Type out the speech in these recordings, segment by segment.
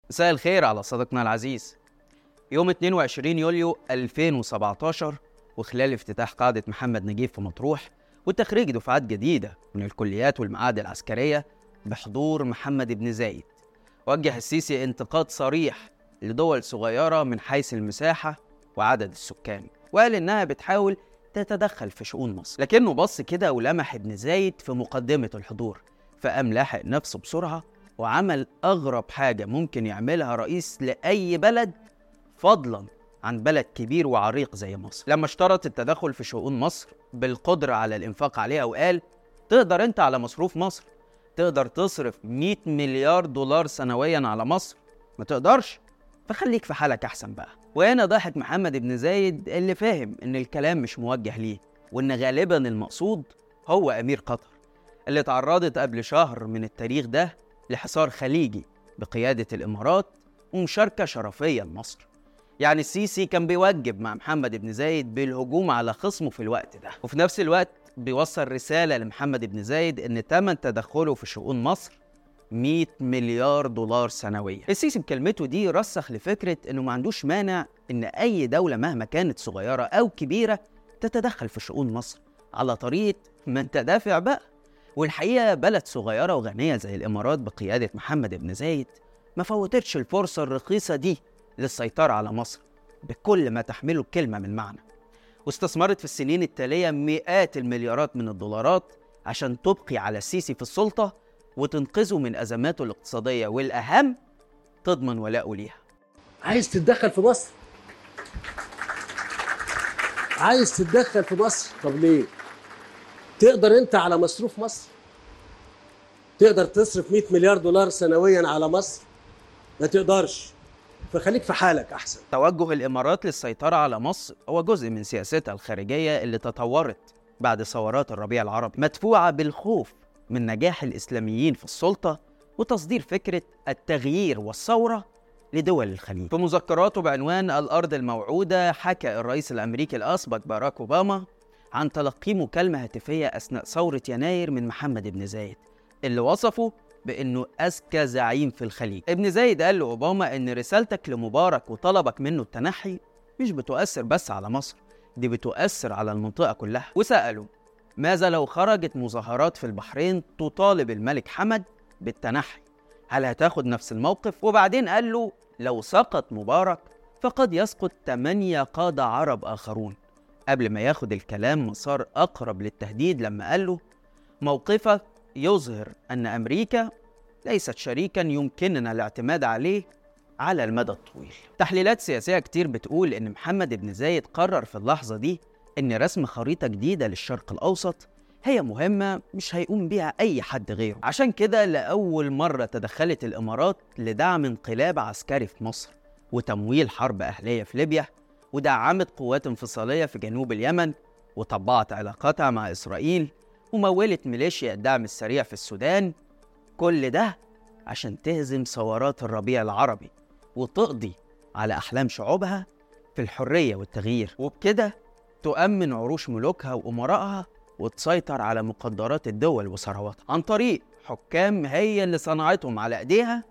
مساء الخير على صديقنا العزيز يوم 22 يوليو 2017 وخلال افتتاح قاعدة محمد نجيب في مطروح وتخريج دفعات جديدة من الكليات والمعاهد العسكرية بحضور محمد بن زايد وجه السيسي انتقاد صريح لدول صغيرة من حيث المساحة وعدد السكان وقال إنها بتحاول تتدخل في شؤون مصر لكنه بص كده ولمح ابن زايد في مقدمة الحضور فقام لاحق نفسه بسرعة وعمل أغرب حاجة ممكن يعملها رئيس لأي بلد فضلا عن بلد كبير وعريق زي مصر لما اشترط التدخل في شؤون مصر بالقدرة على الإنفاق عليها وقال تقدر أنت على مصروف مصر تقدر تصرف 100 مليار دولار سنويا على مصر ما تقدرش فخليك في حالك أحسن بقى وهنا ضحك محمد بن زايد اللي فاهم إن الكلام مش موجه ليه وإن غالبا المقصود هو أمير قطر اللي تعرضت قبل شهر من التاريخ ده لحصار خليجي بقيادة الإمارات ومشاركة شرفية لمصر يعني السيسي كان بيوجب مع محمد بن زايد بالهجوم على خصمه في الوقت ده وفي نفس الوقت بيوصل رسالة لمحمد بن زايد إن تمن تدخله في شؤون مصر 100 مليار دولار سنويا السيسي بكلمته دي رسخ لفكرة إنه ما عندوش مانع إن أي دولة مهما كانت صغيرة أو كبيرة تتدخل في شؤون مصر على طريقة ما أنت دافع بقى والحقيقة بلد صغيرة وغنية زي الإمارات بقيادة محمد بن زايد ما فوتتش الفرصة الرخيصة دي للسيطرة على مصر بكل ما تحمله الكلمة من معنى واستثمرت في السنين التالية مئات المليارات من الدولارات عشان تبقي على السيسي في السلطة وتنقذه من أزماته الاقتصادية والأهم تضمن ولاءه ليها عايز تتدخل في مصر عايز تتدخل في مصر طب ليه تقدر انت على مصروف مصر تقدر تصرف 100 مليار دولار سنويا على مصر ما تقدرش فخليك في حالك احسن توجه الإمارات للسيطرة على مصر هو جزء من سياستها الخارجية اللي تطورت بعد ثورات الربيع العربي مدفوعة بالخوف من نجاح الإسلاميين في السلطة وتصدير فكرة التغيير والثورة لدول الخليج في مذكراته بعنوان الأرض الموعودة حكى الرئيس الأمريكي الأسبق باراك أوباما عن تلقي مكالمة هاتفية أثناء ثورة يناير من محمد بن زايد اللي وصفه بأنه أذكى زعيم في الخليج ابن زايد قال لأوباما أن رسالتك لمبارك وطلبك منه التنحي مش بتؤثر بس على مصر دي بتؤثر على المنطقة كلها وسأله ماذا لو خرجت مظاهرات في البحرين تطالب الملك حمد بالتنحي هل هتاخد نفس الموقف وبعدين قال له لو سقط مبارك فقد يسقط ثمانية قادة عرب آخرون قبل ما ياخد الكلام مسار أقرب للتهديد لما قال له موقفك يظهر أن أمريكا ليست شريكا يمكننا الاعتماد عليه على المدى الطويل تحليلات سياسية كتير بتقول إن محمد بن زايد قرر في اللحظة دي إن رسم خريطة جديدة للشرق الأوسط هي مهمة مش هيقوم بيها أي حد غيره عشان كده لأول مرة تدخلت الإمارات لدعم انقلاب عسكري في مصر وتمويل حرب أهلية في ليبيا ودعمت قوات انفصالية في جنوب اليمن وطبعت علاقاتها مع إسرائيل ومولت ميليشيا الدعم السريع في السودان كل ده عشان تهزم ثورات الربيع العربي وتقضي على أحلام شعوبها في الحرية والتغيير وبكده تؤمن عروش ملوكها وأمرائها وتسيطر على مقدرات الدول وثرواتها عن طريق حكام هي اللي صنعتهم على ايديها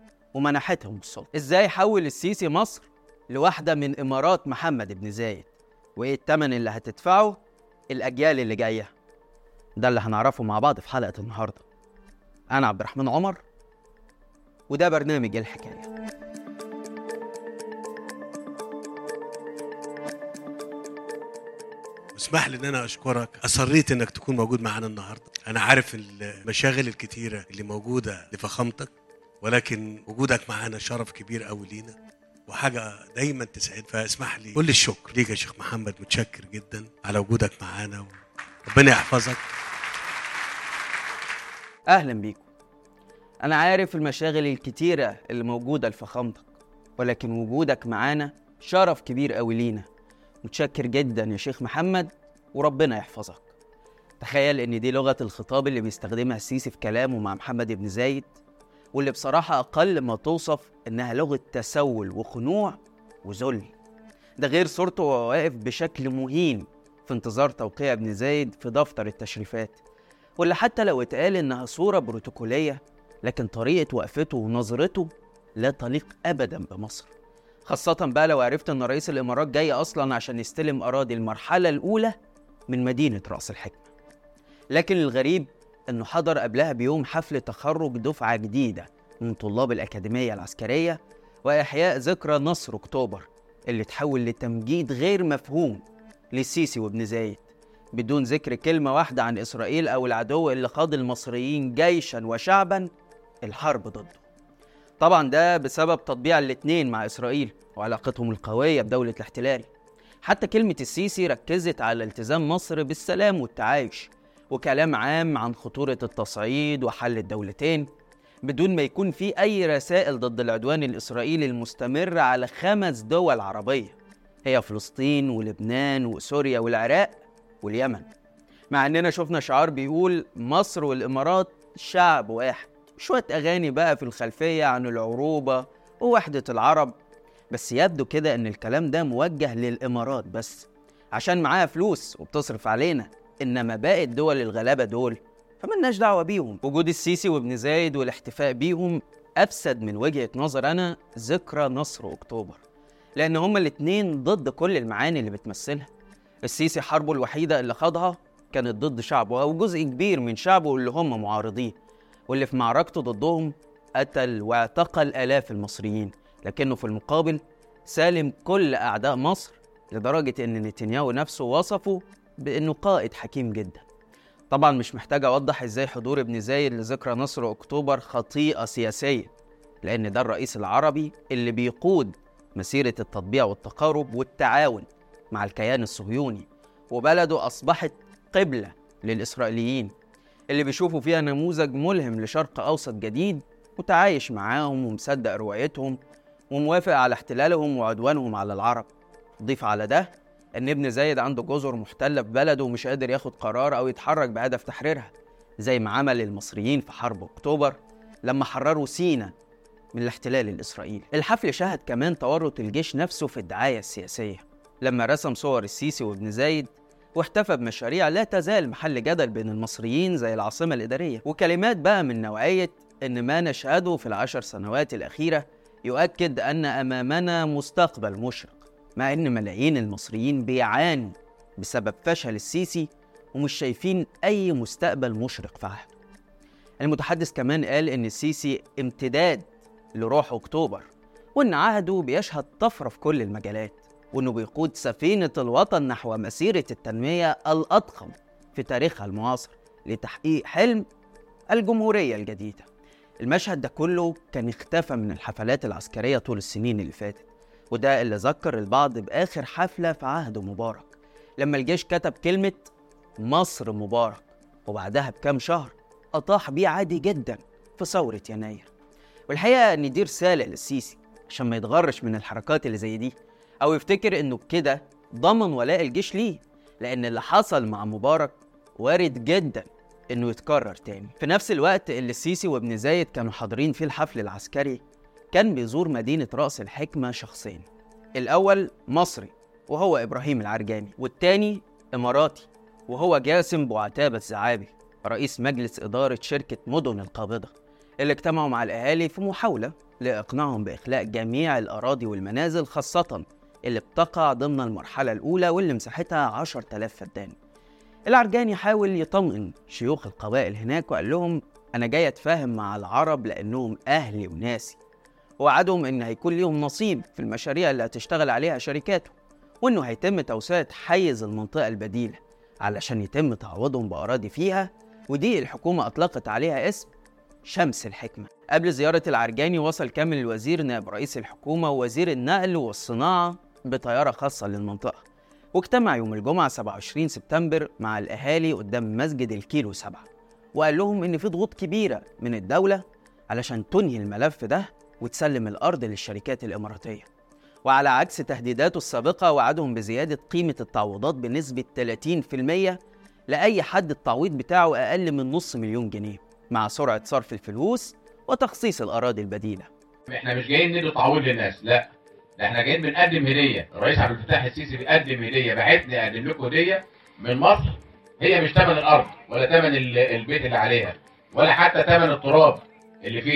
ومنحتهم السلطه ازاي حول السيسي مصر لواحده من امارات محمد بن زايد وايه الثمن اللي هتدفعه الاجيال اللي جايه ده اللي هنعرفه مع بعض في حلقه النهارده انا عبد الرحمن عمر وده برنامج الحكايه اسمح لي ان انا اشكرك اصريت انك تكون موجود معانا النهارده انا عارف المشاغل الكتيره اللي موجوده لفخامتك ولكن وجودك معانا شرف كبير قوي لينا وحاجه دايما تسعد فاسمح لي كل الشكر ليك يا شيخ محمد متشكر جدا على وجودك معانا ربنا يحفظك اهلا بيكم انا عارف المشاغل الكتيره اللي موجوده لفخامتك ولكن وجودك معانا شرف كبير قوي لينا متشكر جدا يا شيخ محمد وربنا يحفظك تخيل ان دي لغه الخطاب اللي بيستخدمها السيسي في كلامه مع محمد بن زايد واللي بصراحه اقل ما توصف انها لغه تسول وخنوع وذل ده غير صورته وهو واقف بشكل مهين في انتظار توقيع ابن زايد في دفتر التشريفات واللي حتى لو اتقال انها صوره بروتوكوليه لكن طريقه وقفته ونظرته لا تليق ابدا بمصر خاصة بقى لو عرفت ان رئيس الامارات جاي اصلا عشان يستلم اراضي المرحلة الاولى من مدينة رأس الحكمة لكن الغريب انه حضر قبلها بيوم حفل تخرج دفعة جديدة من طلاب الأكاديمية العسكرية وإحياء ذكرى نصر أكتوبر اللي تحول لتمجيد غير مفهوم للسيسي وابن زايد بدون ذكر كلمة واحدة عن إسرائيل أو العدو اللي خاض المصريين جيشا وشعبا الحرب ضده طبعا ده بسبب تطبيع الاتنين مع إسرائيل وعلاقتهم القوية بدولة الاحتلال حتى كلمة السيسي ركزت على التزام مصر بالسلام والتعايش وكلام عام عن خطورة التصعيد وحل الدولتين بدون ما يكون في أي رسائل ضد العدوان الإسرائيلي المستمر على خمس دول عربية هي فلسطين ولبنان وسوريا والعراق واليمن مع إننا شفنا شعار بيقول مصر والإمارات شعب واحد شوية أغاني بقى في الخلفية عن العروبة ووحدة العرب بس يبدو كده إن الكلام ده موجه للإمارات بس عشان معاها فلوس وبتصرف علينا إنما باقي الدول الغلابة دول فملناش دعوة بيهم وجود السيسي وابن زايد والاحتفاء بيهم أفسد من وجهة نظر أنا ذكرى نصر أكتوبر لأن هما الاتنين ضد كل المعاني اللي بتمثلها السيسي حربه الوحيدة اللي خاضها كانت ضد شعبه أو جزء كبير من شعبه اللي هم معارضين واللي في معركته ضدهم قتل واعتقل آلاف المصريين لكنه في المقابل سالم كل أعداء مصر لدرجة إن نتنياهو نفسه وصفه بإنه قائد حكيم جدا طبعا مش محتاج أوضح إزاي حضور ابن زايد لذكرى نصر أكتوبر خطيئة سياسية لأن ده الرئيس العربي اللي بيقود مسيرة التطبيع والتقارب والتعاون مع الكيان الصهيوني وبلده أصبحت قبلة للإسرائيليين اللي بيشوفوا فيها نموذج ملهم لشرق أوسط جديد متعايش معاهم ومصدق روايتهم وموافق على احتلالهم وعدوانهم على العرب ضيف على ده ان ابن زايد عنده جزر محتله في بلده ومش قادر ياخد قرار او يتحرك بهدف تحريرها زي ما عمل المصريين في حرب اكتوبر لما حرروا سينا من الاحتلال الاسرائيلي الحفل شهد كمان تورط الجيش نفسه في الدعايه السياسيه لما رسم صور السيسي وابن زايد واحتفى بمشاريع لا تزال محل جدل بين المصريين زي العاصمة الإدارية وكلمات بقى من نوعية إن ما نشهده في العشر سنوات الأخيرة يؤكد أن أمامنا مستقبل مشرق مع إن ملايين المصريين بيعانوا بسبب فشل السيسي ومش شايفين أي مستقبل مشرق في عهده المتحدث كمان قال إن السيسي امتداد لروح أكتوبر وإن عهده بيشهد طفرة في كل المجالات وإنه بيقود سفينة الوطن نحو مسيرة التنمية الأضخم في تاريخها المعاصر لتحقيق حلم الجمهورية الجديدة المشهد ده كله كان اختفى من الحفلات العسكرية طول السنين اللي فاتت وده اللي ذكر البعض بآخر حفلة في عهد مبارك لما الجيش كتب كلمة مصر مبارك وبعدها بكام شهر أطاح بيه عادي جدا في ثورة يناير والحقيقة إن دي رسالة للسيسي عشان ما يتغرش من الحركات اللي زي دي أو يفتكر إنه بكده ضمن ولاء الجيش ليه لأن اللي حصل مع مبارك وارد جدا إنه يتكرر تاني في نفس الوقت اللي السيسي وابن زايد كانوا حاضرين فيه الحفل العسكري كان بيزور مدينة رأس الحكمة شخصين الأول مصري وهو إبراهيم العرجاني والتاني إماراتي وهو جاسم بوعتابة الزعابي رئيس مجلس إدارة شركة مدن القابضة اللي اجتمعوا مع الأهالي في محاولة لإقناعهم بإخلاء جميع الأراضي والمنازل خاصة اللي بتقع ضمن المرحلة الأولى واللي مساحتها 10000 فدان العرجاني حاول يطمئن شيوخ القبائل هناك وقال لهم أنا جاي أتفاهم مع العرب لأنهم أهلي وناسي ووعدهم إن هيكون ليهم نصيب في المشاريع اللي هتشتغل عليها شركاته وإنه هيتم توسعة حيز المنطقة البديلة علشان يتم تعويضهم بأراضي فيها ودي الحكومة أطلقت عليها اسم شمس الحكمة قبل زيارة العرجاني وصل كامل الوزير نائب رئيس الحكومة ووزير النقل والصناعة بطيارة خاصة للمنطقة واجتمع يوم الجمعة 27 سبتمبر مع الأهالي قدام مسجد الكيلو سبعة وقال لهم إن في ضغوط كبيرة من الدولة علشان تنهي الملف ده وتسلم الأرض للشركات الإماراتية وعلى عكس تهديداته السابقة وعدهم بزيادة قيمة التعويضات بنسبة 30% لأي حد التعويض بتاعه أقل من نص مليون جنيه مع سرعة صرف الفلوس وتخصيص الأراضي البديلة احنا مش جايين ندي تعويض للناس لا ده احنا جايين بنقدم هديه الرئيس عبد الفتاح السيسي بيقدم هديه بعتني اقدم لكم هديه من مصر هي مش ثمن الارض ولا ثمن ال- البيت اللي عليها ولا حتى ثمن التراب اللي فيها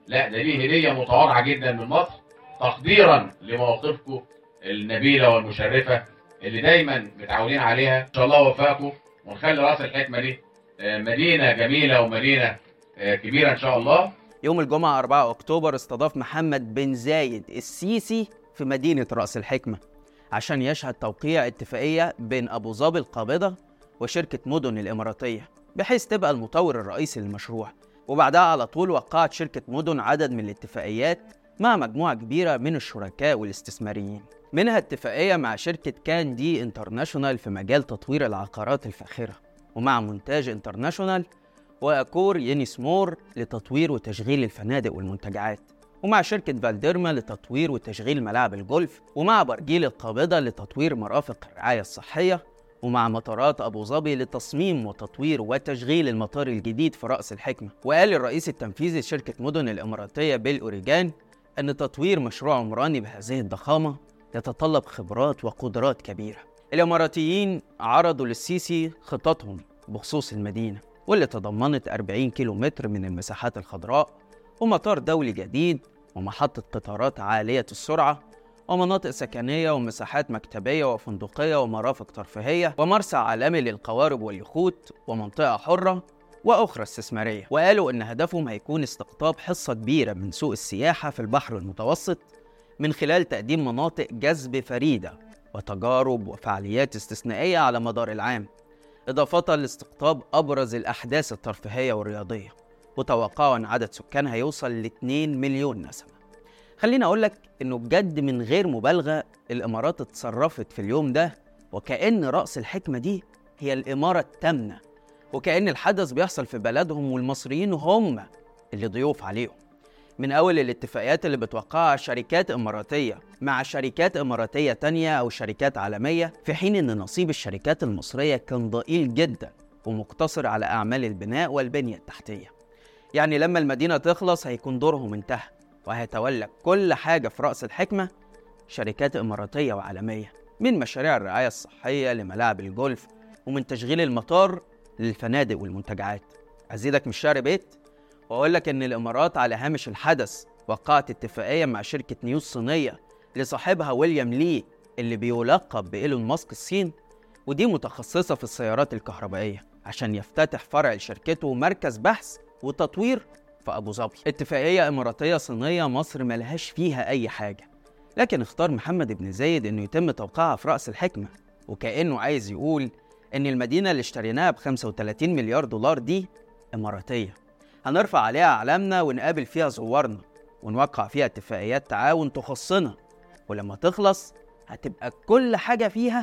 لا ده ليه هديه متواضعه جدا من مصر تقديرا لمواقفكم النبيله والمشرفه اللي دايما متعودين عليها ان شاء الله وفقكم ونخلي راس الحكمه دي آه، مدينه جميله ومدينه آه، كبيره ان شاء الله يوم الجمعة 4 أكتوبر استضاف محمد بن زايد السيسي في مدينة رأس الحكمة عشان يشهد توقيع اتفاقية بين أبو ظبي القابضة وشركة مدن الإماراتية بحيث تبقى المطور الرئيسي للمشروع وبعدها على طول وقعت شركة مدن عدد من الاتفاقيات مع مجموعة كبيرة من الشركاء والاستثماريين منها اتفاقية مع شركة كان دي انترناشونال في مجال تطوير العقارات الفاخرة ومع مونتاج انترناشونال وأكور ينسمور لتطوير وتشغيل الفنادق والمنتجعات ومع شركة فالديرما لتطوير وتشغيل ملاعب الجولف ومع برجيل القابضة لتطوير مرافق الرعاية الصحية ومع مطارات أبو ظبي لتصميم وتطوير وتشغيل المطار الجديد في رأس الحكمة وقال الرئيس التنفيذي لشركة مدن الإماراتية بيل أوريجان أن تطوير مشروع عمراني بهذه الضخامة يتطلب خبرات وقدرات كبيرة الإماراتيين عرضوا للسيسي خططهم بخصوص المدينة واللي تضمنت 40 كيلو متر من المساحات الخضراء ومطار دولي جديد ومحطة قطارات عالية السرعة ومناطق سكنية ومساحات مكتبية وفندقية ومرافق ترفيهية ومرسى عالمي للقوارب واليخوت ومنطقة حرة وأخرى استثمارية وقالوا إن هدفهم هيكون استقطاب حصة كبيرة من سوق السياحة في البحر المتوسط من خلال تقديم مناطق جذب فريدة وتجارب وفعاليات استثنائية على مدار العام إضافة لاستقطاب أبرز الأحداث الترفيهية والرياضية وتوقعوا أن عدد سكانها يوصل ل 2 مليون نسمة خليني أقول لك إنه بجد من غير مبالغة الإمارات اتصرفت في اليوم ده وكأن رأس الحكمة دي هي الإمارة التامنة وكأن الحدث بيحصل في بلدهم والمصريين هم اللي ضيوف عليهم من أول الاتفاقيات اللي بتوقعها شركات إماراتية مع شركات إماراتية تانية أو شركات عالمية في حين إن نصيب الشركات المصرية كان ضئيل جدا ومقتصر على أعمال البناء والبنية التحتية يعني لما المدينة تخلص هيكون دورهم انتهى وهيتولى كل حاجة في رأس الحكمة شركات إماراتية وعالمية من مشاريع الرعاية الصحية لملاعب الجولف ومن تشغيل المطار للفنادق والمنتجعات أزيدك من الشعر بيت وأقول لك إن الإمارات على هامش الحدث وقعت اتفاقية مع شركة نيوز صينية لصاحبها ويليام لي اللي بيلقب بإيلون ماسك الصين ودي متخصصة في السيارات الكهربائية عشان يفتتح فرع لشركته مركز بحث وتطوير في أبو ظبي اتفاقية إماراتية صينية مصر ملهاش فيها أي حاجة لكن اختار محمد بن زايد إنه يتم توقيعها في رأس الحكمة وكأنه عايز يقول إن المدينة اللي اشتريناها ب 35 مليار دولار دي إماراتية هنرفع عليها أعلامنا ونقابل فيها زوارنا ونوقع فيها اتفاقيات تعاون تخصنا ولما تخلص هتبقى كل حاجة فيها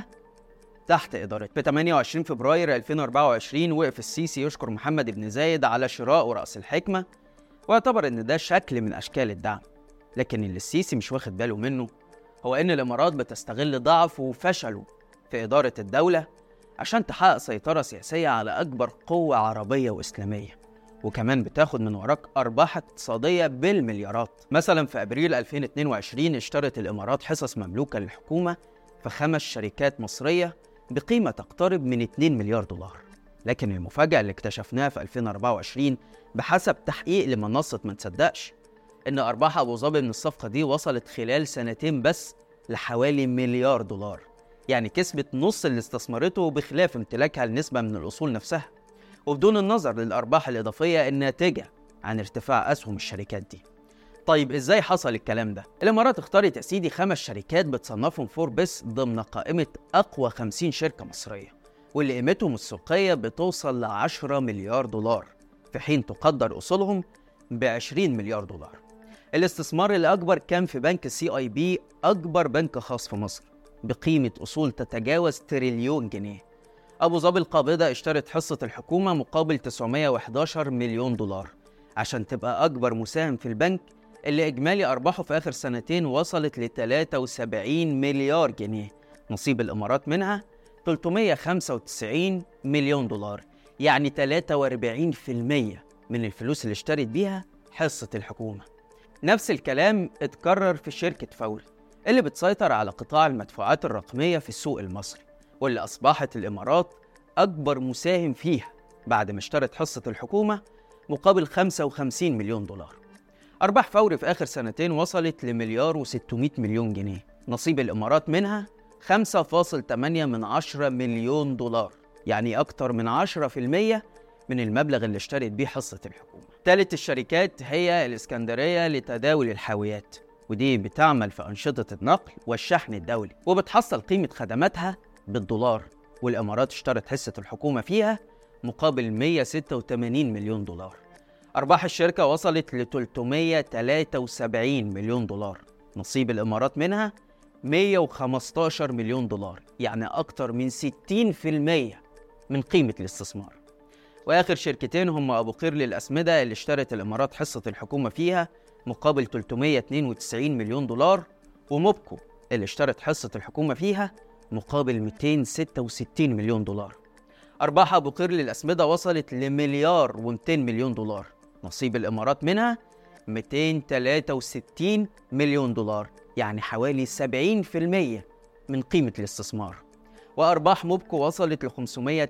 تحت إدارته في 28 فبراير 2024 وقف السيسي يشكر محمد بن زايد على شراء رأس الحكمة واعتبر إن ده شكل من أشكال الدعم لكن اللي السيسي مش واخد باله منه هو إن الإمارات بتستغل ضعفه وفشله في إدارة الدولة عشان تحقق سيطرة سياسية على أكبر قوة عربية وإسلامية وكمان بتاخد من وراك أرباح اقتصادية بالمليارات مثلا في أبريل 2022 اشترت الإمارات حصص مملوكة للحكومة في خمس شركات مصرية بقيمة تقترب من 2 مليار دولار لكن المفاجأة اللي اكتشفناها في 2024 بحسب تحقيق لمنصة ما تصدقش إن أرباح أبو ظبي من الصفقة دي وصلت خلال سنتين بس لحوالي مليار دولار يعني كسبت نص اللي استثمرته بخلاف امتلاكها لنسبة من الأصول نفسها وبدون النظر للأرباح الإضافية الناتجة عن ارتفاع أسهم الشركات دي طيب ازاي حصل الكلام ده؟ الامارات اختارت يا سيدي خمس شركات بتصنفهم فوربس ضمن قائمة أقوى 50 شركة مصرية واللي قيمتهم السوقية بتوصل ل 10 مليار دولار في حين تقدر أصولهم ب 20 مليار دولار. الاستثمار الأكبر كان في بنك سي اي بي أكبر بنك خاص في مصر بقيمة أصول تتجاوز تريليون جنيه. أبو ظبي القابضة اشترت حصة الحكومة مقابل 911 مليون دولار عشان تبقى أكبر مساهم في البنك اللي إجمالي أرباحه في آخر سنتين وصلت ل 73 مليار جنيه نصيب الإمارات منها 395 مليون دولار يعني 43% من الفلوس اللي اشترت بيها حصة الحكومة نفس الكلام اتكرر في شركة فوري اللي بتسيطر على قطاع المدفوعات الرقمية في السوق المصري واللي أصبحت الإمارات أكبر مساهم فيها بعد ما اشترت حصة الحكومة مقابل 55 مليون دولار أرباح فوري في آخر سنتين وصلت لمليار و600 مليون جنيه نصيب الإمارات منها 5.8 من 10 مليون دولار يعني أكتر من 10% من المبلغ اللي اشترت بيه حصة الحكومة ثالث الشركات هي الإسكندرية لتداول الحاويات ودي بتعمل في أنشطة النقل والشحن الدولي وبتحصل قيمة خدماتها بالدولار والإمارات اشترت حصة الحكومة فيها مقابل 186 مليون دولار أرباح الشركة وصلت ل 373 مليون دولار نصيب الإمارات منها 115 مليون دولار يعني أكتر من 60% من قيمة الاستثمار وآخر شركتين هم أبو قير للأسمدة اللي اشترت الإمارات حصة الحكومة فيها مقابل 392 مليون دولار وموبكو اللي اشترت حصة الحكومة فيها مقابل 266 مليون دولار أرباح أبو قير للأسمدة وصلت لمليار و200 مليون دولار نصيب الإمارات منها 263 مليون دولار يعني حوالي 70% من قيمة الاستثمار وأرباح موبكو وصلت ل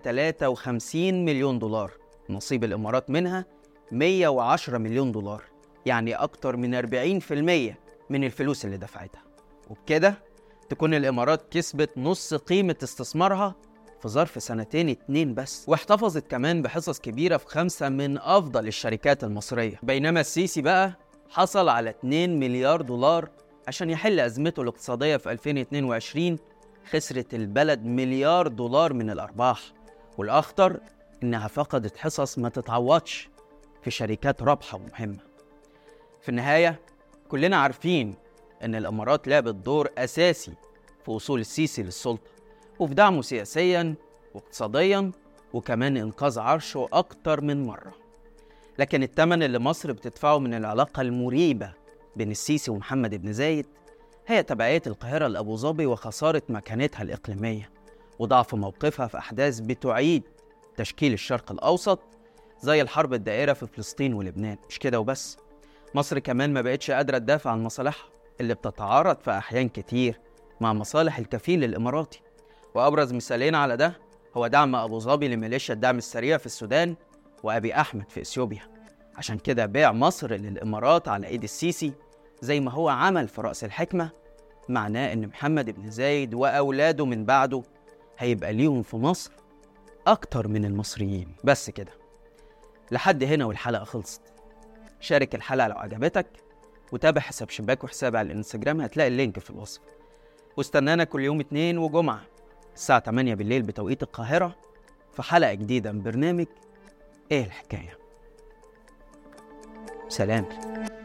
553 مليون دولار نصيب الإمارات منها 110 مليون دولار يعني أكتر من 40% من الفلوس اللي دفعتها وبكده تكون الإمارات كسبت نص قيمة استثمارها في ظرف سنتين اتنين بس واحتفظت كمان بحصص كبيرة في خمسة من أفضل الشركات المصرية بينما السيسي بقى حصل على 2 مليار دولار عشان يحل أزمته الاقتصادية في 2022 خسرت البلد مليار دولار من الأرباح والأخطر إنها فقدت حصص ما تتعوضش في شركات رابحة ومهمة في النهاية كلنا عارفين إن الإمارات لعبت دور أساسي في وصول السيسي للسلطة وفي دعمه سياسيا واقتصاديا وكمان إنقاذ عرشه أكتر من مرة لكن الثمن اللي مصر بتدفعه من العلاقة المريبة بين السيسي ومحمد بن زايد هي تبعية القاهرة لأبو ظبي وخسارة مكانتها الإقليمية وضعف موقفها في أحداث بتعيد تشكيل الشرق الأوسط زي الحرب الدائرة في فلسطين ولبنان مش كده وبس مصر كمان ما بقتش قادرة تدافع عن مصالحها اللي بتتعارض في أحيان كتير مع مصالح الكفيل الإماراتي وأبرز مثالين على ده هو دعم أبو ظبي لميليشيا الدعم السريع في السودان وأبي أحمد في إثيوبيا عشان كده بيع مصر للإمارات على إيد السيسي زي ما هو عمل في رأس الحكمة معناه إن محمد بن زايد وأولاده من بعده هيبقى ليهم في مصر أكتر من المصريين بس كده لحد هنا والحلقة خلصت شارك الحلقة لو عجبتك وتابع حساب شباك وحسابي على الانستجرام هتلاقي اللينك في الوصف واستنانا كل يوم اتنين وجمعة الساعة 8 بالليل بتوقيت القاهرة في حلقة جديدة من برنامج ايه الحكاية سلام